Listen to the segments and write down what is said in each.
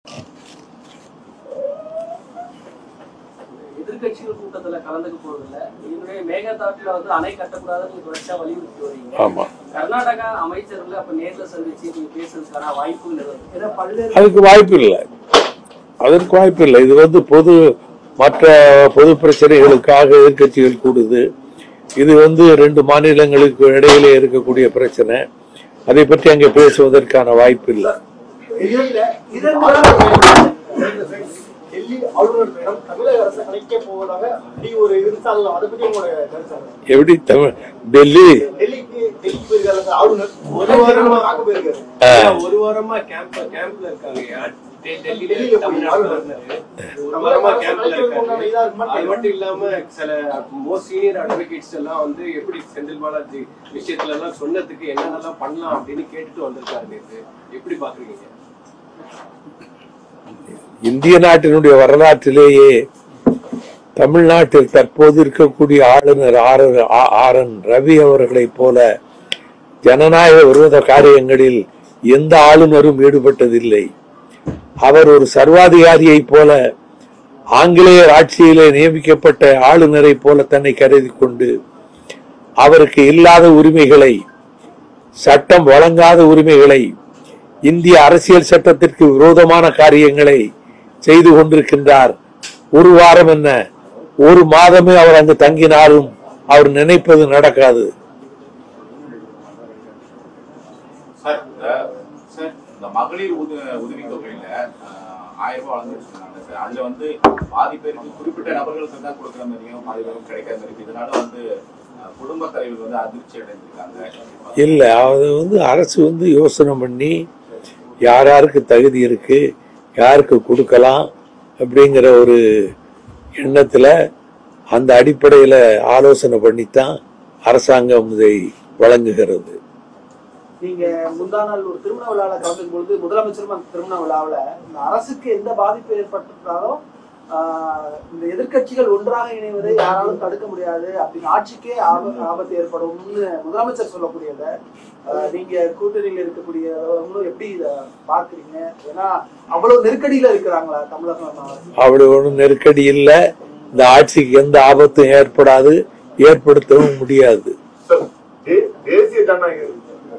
எதிர்க்கட்சிகள் கூட்டத்துல கலந்துக்க போறதில்ல இதனுடைய மேகதாட்டுல வந்து அணை கட்டக்கூடாதுன்னு தொடர்ச்சியா வலியுறுத்தி வரீங்க ஆமா கர்நாடகா அமைச்சர்களை அப்ப நேர்ல சந்திச்சு நீங்க பேசுறதுக்கான வாய்ப்புகள் இருக்கு ஏன்னா பல்வேறு அதுக்கு வாய்ப்பு இல்லை அதற்கு வாய்ப்பு இல்லை இது வந்து பொது மற்ற பொது பிரச்சனைகளுக்காக எதிர்க்கட்சிகள் கூடுது இது வந்து ரெண்டு மாநிலங்களுக்கு இடையிலே இருக்கக்கூடிய பிரச்சனை அதை பற்றி அங்கே பேசுவதற்கான வாய்ப்பு இல்லை டெல்லி ஆளுநர் பேரம் தமிழக அரசு கலைக்க போவதாக அப்படி ஒரு இருந்தாலும் அதை பத்தி உங்களோட கருத்து என்ன? எப்படி தமிழ் டெல்லி டெல்லிக்கு டெல்லி போயிருக்காரு ஆளுநர் ஒரு வாரமா பார்க்க போயிருக்காரு ஒரு வாரமா கேம்ப் கேம்ப்ல இருக்காங்க டெ- டெல்லியில டெல்லியில போய் தமிழ்நாடு ஆளுநர் கவர்னர் ஒரு தமிழக வாரமா அரசு கேம்ப்ல கலைக்கிறதுக்கு உண்டான இதா இருக்காங்க இருக்குமா? அது மட்டும் இல்லாம சில மோஸ்ட் சீனியர் அட்வொகேட்ஸ் எல்லாம் வந்து எப்படி செந்தில் பாலாஜி விஷயத்துல எல்லாம் சொன்னதுக்கு என்னென்னலாம் பண்ணலாம் அப்படின்னு கேட்டுட்டு வந்திருக்காரு நேத்து எப்படி பாக்குறீங்க இந்திய நாட்டினுடைய வரலாற்றிலேயே தமிழ்நாட்டில் தற்போது இருக்கக்கூடிய ஆளுநர் ஆர் ஆ- ஆர் என் ரவி அவர்களைப் போல ஜனநாயக விரோத காரியங்களில் எந்த ஆளுநரும் ஈடுபட்டதில்லை அவர் ஒரு சர்வாதிகாரியைப் போல ஆங்கிலேயர் ஆட்சியிலே நியமிக்கப்பட்ட ஆளுநரை போல தன்னை கருதி கொண்டு அவருக்கு இல்லாத உரிமைகளை சட்டம் வழங்காத உரிமைகளை இந்திய அரசியல் சட்டத்திற்கு விரோதமான காரியங்களை செய்து கொண்டிருக்கின்றார் ஒரு வாரம் என்ன ஒரு மாதமே அவர் அங்கு தங்கினாலும் அவர் நினைப்பது நடக்காது சார் இந்த சார் இந்த மகளிர் உத உதவி தொகையில ஆஹ், ஆயிரம் ரூபாய் வழங்கிட்டு சொன்னாங்க சார் அதுல வந்து பாதி பேருக்கு குறிப்பிட்ட நபர்களுக்கு தான் கொடுக்குற மாதிரியும் பாதி பேருக்கு கிடைக்காத மாதிரி இருக்கு. இதனால வந்து ஆஹ், குடும்ப தலைவர் வந்து அதிர்ச்சி அடைஞ்சிருக்காங்க இல்ல அது வந்து அரசு வந்து யோசனை பண்ணி யார் யாருக்கு தகுதி இருக்கு யாருக்கு கொடுக்கலாம் அப்படிங்கிற ஒரு எண்ணத்துல அந்த அடிப்படையில ஆலோசனை பண்ணித்தான் அரசாங்கம் இதை வழங்குகிறது நீங்க முந்தா நாள் ஒரு திருமண விழால கலந்துக்கும் பொழுது முதலமைச்சரும் அந்த திருமண விழாவுல இந்த அரசுக்கு எந்த பாதிப்பு ஏற்பட்டிருந்தாலும் ஆஹ், இந்த எதிர்க்கட்சிகள் ஒன்றாக இணைவதை யாராலும் தடுக்க முடியாது அப்படின்னு ஆட்சிக்கே ஆபத்து ஆபத்து ஏற்படும்னு முதலமைச்சர் சொல்லக்கூடியத ஆஹ், நீங்க கூட்டணியில் இருக்கக்கூடியவங்களும் எப்படி இத பாக்குறீங்க ஏன்னா அவ்வளவு நெருக்கடியில இருக்கிறாங்களா தமிழகம் அப்படி ஒன்றும் நெருக்கடி இல்லை இந்த ஆட்சிக்கு எந்த ஆபத்தும் ஏற்படாது ஏற்படுத்தவும் முடியாது சார், தே- தேசிய ஜனநாயக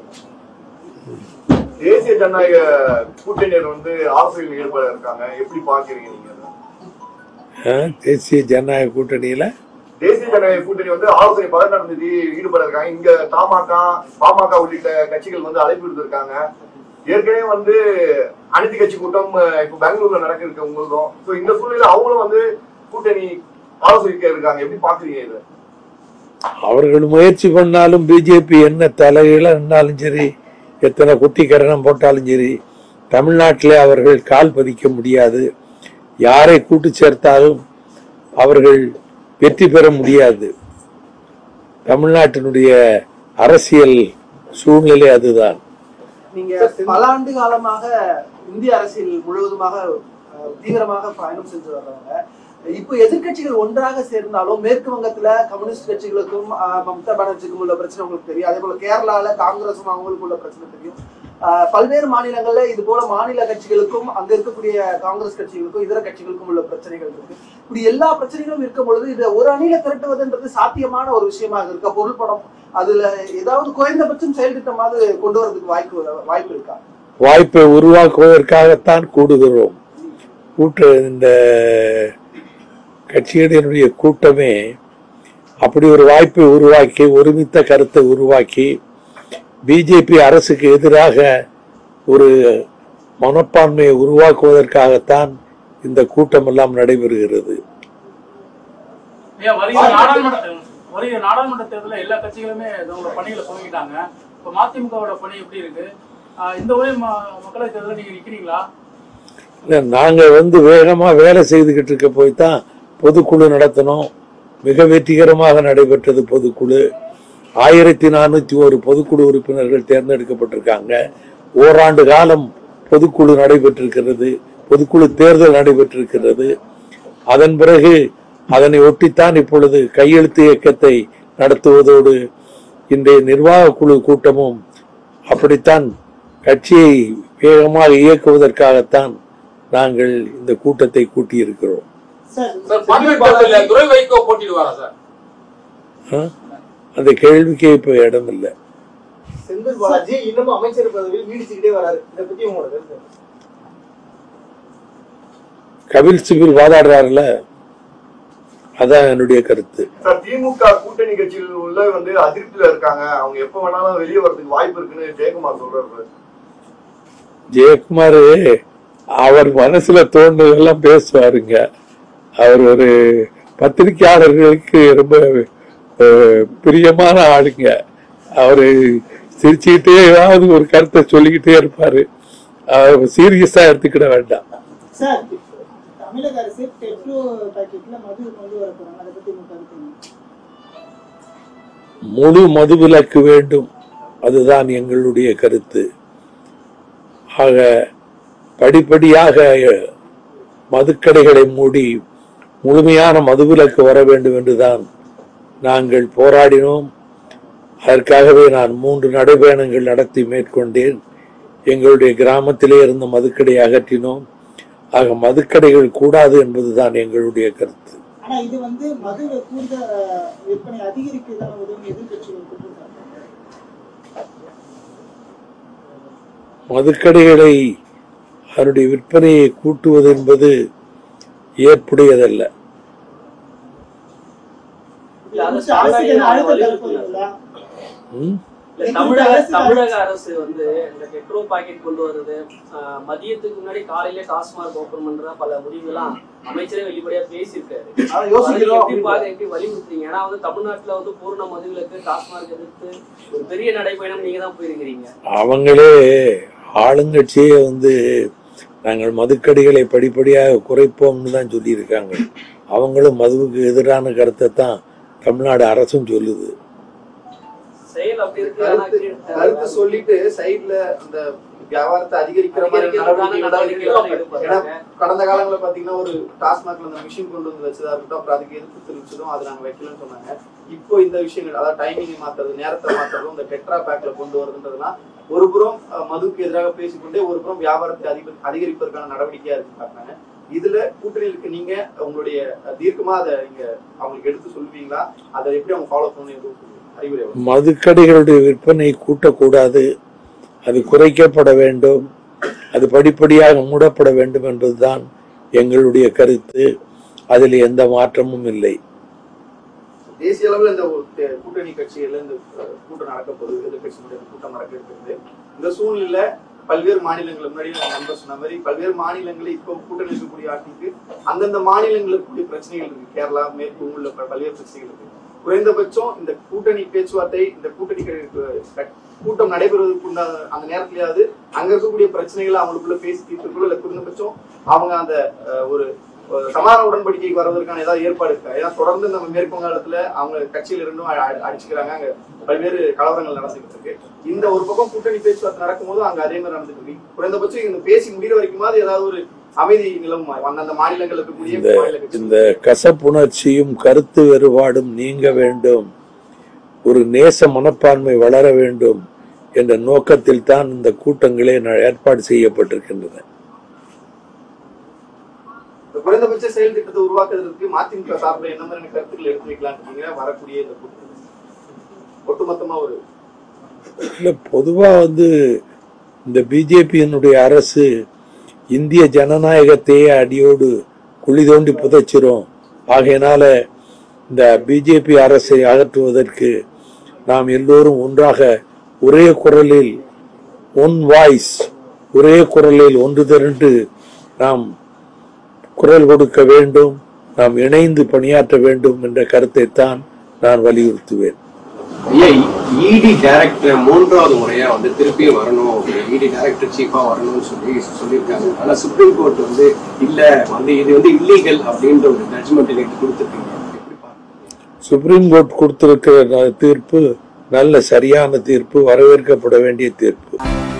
தேசிய ஜனநாயக கூட்டணியர் வந்து ஆலோசனையில் ஈடுபட இருக்காங்க எப்படி பாக்குறீங்க நீங்க அதை? அஹ், தேசிய ஜனநாயக கூட்டணியில தேசிய ஜனநாயக கூட்டணி வந்து ஆலோசனை பதினெட்டாம் தேதி ஈடுபட இருக்காங்க இங்க தமாக பாமக உள்ளிட்ட கட்சிகள் வந்து அழைப்பு விடுத்திருக்காங்க ஏற்கனவே வந்து அனைத்து கட்சி கூட்டம் அஹ், இப்ப பெங்களூர்ல நடக்க இருக்கு உங்களுக்கும் சோ இந்த சூழ்நிலையில அவங்களும் வந்து கூட்டணி ஆலோசிக்க இருக்காங்க எப்படி பாக்குறீங்க இது அவர்கள் முயற்சி பண்ணாலும் பிஜேபி என்ன தலையில இருந்தாலும் சரி எத்தனை குத்திக்கரணம் போட்டாலும் சரி தமிழ்நாட்டிலே அவர்கள் கால் பதிக்க முடியாது யாரை கூட்டு சேர்த்தாலும் அவர்கள் வெற்றி பெற முடியாது தமிழ்நாட்டினுடைய அரசியல் சூழ்நிலை அதுதான் நீங்க பல ஆண்டு காலமாக இந்திய அரசியல் முழுவதுமாக அஹ், தீவிரமாக பயணம் செஞ்சு வர்றவங்க இப்போ எதிர்க்கட்சிகள் ஒன்றாக சேர்ந்தாலும் மேற்கு வங்கத்துல கம்யூனிஸ்ட் கட்சிகளுக்கும் அஹ், மம்தா பானர்ஜிக்கும் உள்ள பிரச்சனை உங்களுக்கு தெரியும் அதே போல கேரளால காங்கிரஸும் அவங்களுக்கு உள்ள பிரச்சனை தெரியும் அஹ், பல்வேறு மாநிலங்கள்ல இது போல மாநில கட்சிகளுக்கும் அங்க இருக்கக்கூடிய காங்கிரஸ் கட்சிகளுக்கும் இதர கட்சிகளுக்கும் உள்ள பிரச்சனைகள் இருக்கு இப்படி எல்லா பிரச்சனைகளும் இருக்கும் பொழுது இதை ஒரு அணியில திரட்டுவதுன்றது சாத்தியமான ஒரு விஷயமாக இருக்க பொருள்படம் அதுல ஏதாவது குறைந்தபட்சம் செயல் திட்டமாவது கொண்டு வரதுக்கு வாய்ப்பு வாய்ப்பு இருக்கா வாய்ப்பை உருவாக்குவதற்காகத்தான் கூடுகிறோம் கூட்ட இந்த கட்சிகளினுடைய கூட்டமே அப்படி ஒரு வாய்ப்பை உருவாக்கி ஒருமித்த கருத்தை உருவாக்கி பிஜேபி அரசுக்கு எதிராக ஒரு மனப்பான்மையை உருவாக்குவதற்காகத்தான் இந்த கூட்டம் எல்லாம் நடைபெறுகிறது ஐயா வருகிற நாடாளுமன்ற வருகிற நாடாளுமன்ற தேர்தலில் எல்லா கட்சிகளுமே இதோட பணிகளை துவங்கிட்டாங்க இப்போ மதிமுகவோட பணி எப்படி இருக்கு ஆஹ் இந்த முறை ம- மக்களவைத் தேர்தலில் நீங்க நிக்கிறீங்களா இல்ல, நாங்க வந்து வேகமா வேலை செய்துகிட்டு இருக்க போய் தான் பொதுக்குழு நடத்தினோம் மிக வெற்றிகரமாக நடைபெற்றது பொதுக்குழு ஆயிரத்தி நானூத்தி ஒரு பொதுக்குழு உறுப்பினர்கள் தேர்ந்தெடுக்கப்பட்டிருக்காங்க ஓராண்டு காலம் பொதுக்குழு நடைபெற்றிருக்கிறது பொதுக்குழு தேர்தல் நடைபெற்றிருக்கிறது அதன் பிறகு அதனை ஒட்டித்தான் இப்பொழுது கையெழுத்து இயக்கத்தை நடத்துவதோடு இன்றைய நிர்வாக குழு கூட்டமும் அப்படித்தான் கட்சியை வேகமாக இயக்குவதற்காகத்தான் நாங்கள் இந்த கூட்டத்தை கூட்டியிருக்கிறோம் சார் சார் பாண்டியத்தில் துறை வைகோ போட்டிடுவாரா சார் ஆ? அந்த கேள்விக்கே இப்ப இடம் இல்லை செந்தில் பாலாஜி இன்னமும் அமைச்சர் பதவியில் நீடிச்சுக்கிட்டே வராரு இதை பத்தி உங்களோட கருத்து என்ன? கபில் சிபில் வாதாடுறாருல அதான் என்னுடைய கருத்து சார் திமுக கூட்டணி கட்சியில் உள்ள வந்து அதிருப்தியில இருக்காங்க அவங்க எப்ப வேணாலும் வெளியே வரதுக்கு வாய்ப்பு இருக்குன்னு ஜெயக்குமார் சொல்றாரு ஜெயக்குமார் அவர் மனசுல தோணுதெல்லாம் பேசுவாருங்க அவர் ஒரு பத்திரிகையாளர்களுக்கு ரொம்ப அஹ், பிரியமான ஆளுங்க அவரு சிரிச்சுக்கிட்டே ஏதாவது ஒரு கருத்தை சொல்லிக்கிட்டே இருப்பாரு அவர் சீரியஸா எடுத்துக்கிட வேண்டாம் சார் தமிழக அரசு பெட்ரோ பாக்கெட்ல மது கொண்டு வர போறாங்க அதை பத்தி உங்க கருத்து என்ன? முழு மதுவிலக்கு வேண்டும் அதுதான் எங்களுடைய கருத்து ஆக படிப்படியாக மதுக்கடைகளை மூடி முழுமையான மதுவிலக்கு வர வேண்டும் என்றுதான் நாங்கள் போராடினோம் அதற்காகவே நான் மூன்று நடைபயணங்கள் நடத்தி மேற்கொண்டேன் எங்களுடைய கிராமத்திலே இருந்த மதுக்கடையை அகற்றினோம் ஆக மதுக்கடைகள் கூடாது என்பதுதான் எங்களுடைய கருத்து ஆனா இது வந்து மது கூடுத விற்பனை அதிகரிக்குதான் உதவும் எதிர்கட்சிகள் குற்றம் சாட்டுறாங்க. மதுக்கடைகளை அதனுடைய விற்பனையை கூட்டுவது என்பது ஏற்புடையதல்ல இல்ல, அது அரசுக்கு என்ன தானாகவே அழுத்தம் வலியுறுத்தல. தரப்போறீங்களா? ம்? இல்ல, தமிழக தமிழக அரசு வந்து இந்த பெட்ரோல் பாக்கெட் கொண்டு வருது ஆஹ், மதியத்துக்கு முன்னாடி காலையில டாஸ்மாக் ஓபன் பண்ற பல முடிவுலாம் அமைச்சரே வெளிப்படையா பேசியிருக்காரு அதை அதை யோசிக்கிறோம் எப்படி அப்படின்னு பாக்க எப்படி வலியுறுத்துறீங்க ஏன்னா வந்து தமிழ்நாட்டுல வந்து பூர்ண மதுவிலக்கு டாஸ்மாக் எதிர்த்து ஒரு பெரிய நடைபயணம் நீங்க தான் போயிருக்கிறீங்க அவங்களே ஆளுங்கட்சியே வந்து நாங்கள் மதுக்கடைகளை படிப்படியாக குறைப்போம்னு தான் சொல்லியிருக்காங்க அவங்களும் மதுவுக்கு எதிரான கருத்தை தான் தமிழ்நாடு அரசும் சொல்லுது செயல் அப்படி இருக்கு ஆனா கருத்து கீழ் கருத்து சொல்லிட்டு சைடுல அந்த வியாபாரத்தை அதிகரிக்கிற மாதிரி அதிகரிக்கிறதுக்கான நடவடிக்கைகள் தான் நடவடிக்கைகள் எடுக்கிறாங்க. ஏன்னா எடுப்பாங்க. கடந்த காலங்கள்ல பாத்தீங்கன்னா ஒரு டாஸ்மாக்ல அந்த மிஷின் கொண்டு வந்து வச்சதா இருக்கட்டும் அப்புறம் அதுக்கு எதிர்ப்பு தெரிவிச்சதும் அது நாங்க வைக்கலன்னு சொன்னாங்க இப்போ இந்த விஷயங்கள் அதாவது டைமிங் மாத்துறது நேரத்தை மாத்துறதும் இந்த டெட்ரா பேக்ல கொண்டு வருதுன்றதுலாம் ஒரு புறம் அஹ், மதுவுக்கு எதிராக பேசிக்கொண்டே ஒரு புறம் வியாபாரத்தை அதிக அதிகரிப்பதற்கான நடவடிக்கையா இருக்கு பார்க்கறாங்க இதுல கூட்டணிக்கு நீங்க உங்களுடைய அஹ், தீர்க்கமா அதை நீங்க அவங்களுக்கு எடுத்து சொல்லுவீங்களா அதை எப்படி அவங்க ஃபாலோ பண்ணணும் எதுவும் அறிவுரை வரும் மதுக்கடைகளுடைய விற்பனை கூட்டக்கூடாது அது குறைக்கப்பட வேண்டும் அது படிப்படியாக மூடப்பட வேண்டும் என்பதுதான் எங்களுடைய கருத்து அதில் எந்த மாற்றமும் இல்லை தேசிய அளவில் இந்த ஒரு தே- கூட்டணி கட்சியில இந்த அஹ், கூட்டம் நடக்க போகுது எதிர்கட்சியினுடைய கூட்டம் நடக்க இருக்கிறது இந்த சூழ்நிலையில பல்வேறு மாநிலங்கள் முன்னாடி நான் நண்பர் சொன்ன மாதிரி பல்வேறு மாநிலங்களில் இப்போ கூட்டணி இருக்கக்கூடிய ஆட்சிக்கு அந்தந்த மாநிலங்களில் இருக்கக்கூடிய பிரச்சனைகள் இருக்கு கேரளா மேற்கு உள்ள ப- பல்வேறு பிரச்சனைகள் இருக்கு குறைந்தபட்சம் இந்த கூட்டணி பேச்சுவார்த்தை இந்த கூட்டணி க- க- கூட்டம் நடைபெறுவதற்கு உண்டான அந்த நேரத்திலேயாவது அங்க இருக்கக்கூடிய பிரச்சனைகளை அவங்களுக்குள்ள பேசி தீர்த்துக்கொள்ள இல்ல குறைந்தபட்சம் அவங்க அந்த அஹ், ஒரு ஒரு சமாதான உடன்படிக்கைக்கு வருவதற்கான ஏதாவது ஏற்பாடு இருக்கா ஏன்னா தொடர்ந்து நம்ம மேற்கு வங்காளத்துல அவங்க கட்சியில இருந்தும் அ- அ- அடிச்சுக்கிறாங்க அங்க பல்வேறு கலவரங்கள் நடந்துகிட்டு இருக்கு இந்த ஒரு பக்கம் கூட்டணி பேச்சுவார்த்தை நடக்கும்போது அங்க அதே மாதிரி நடந்துட்டு இருக்கு குறைந்தபட்சம் இந்த பேசி முடிகிற வரைக்குமாவது ஏதாவது ஒரு அமைதி நிலவும் அந்தந்த மாநிலங்கள் இருக்கக்கூடிய இந்த மாநில கட்சி இந்த கசப்புணர்ச்சியும் கருத்து வேறுபாடும் நீங்க வேண்டும் ஒரு நேச மனப்பான்மை வளர வேண்டும் என்ற நோக்கத்தில் தான் இந்த கூட்டங்களே ந- ஏற்பாடு செய்யப்பட்டிருக்கின்றன இந்த குறைந்தபட்ச செயல் திட்டத்தை உருவாக்குவதற்கு மதிமுக சார்பில் என்ன மாதிரியான கருத்துக்கள் எடுத்து வைக்கலாம்னு இருக்கீங்க வரக்கூடிய இந்த கூட்டத்தில் ஒட்டுமொத்தமா ஒரு இல்ல பொதுவா வந்து இந்த பிஜேபியினுடைய அரசு இந்திய ஜனநாயகத்தையே அடியோடு குழி தோண்டி புதைச்சிரும் ஆகையினால இந்த பிஜேபி அரசை அகற்றுவதற்கு நாம் எல்லோரும் ஒன்றாக ஒரே குரலில் ஒன் வாய்ஸ் ஒரே குரலில் ஒன்று திரண்டு நாம் குரல் கொடுக்க வேண்டும் நாம் இணைந்து பணியாற்ற வேண்டும் என்ற கருத்தை தான் நான் வலியுறுத்துவேன் ஐயா இடி டைரக்டர் மூன்றாவது முறையா வந்து திருப்பியும் வரணும் இடி டைரக்டர் சீஃபா வரணும்னு சொல்லி சொல்லியிருக்காங்க ஆனா சுப்ரீம் கோர்ட் வந்து இல்ல வந்து இது வந்து இல்லீகல் அப்படின்ற ஒரு ஜட்ஜ்மெண்ட் நேற்று கொடுத்துருக்கீங்க எப்படி பாருங்க சுப்ரீம் கோர்ட் கொடுத்திருக்கிற ந- தீர்ப்பு நல்ல சரியான தீர்ப்பு வரவேற்கப்பட வேண்டிய தீர்ப்பு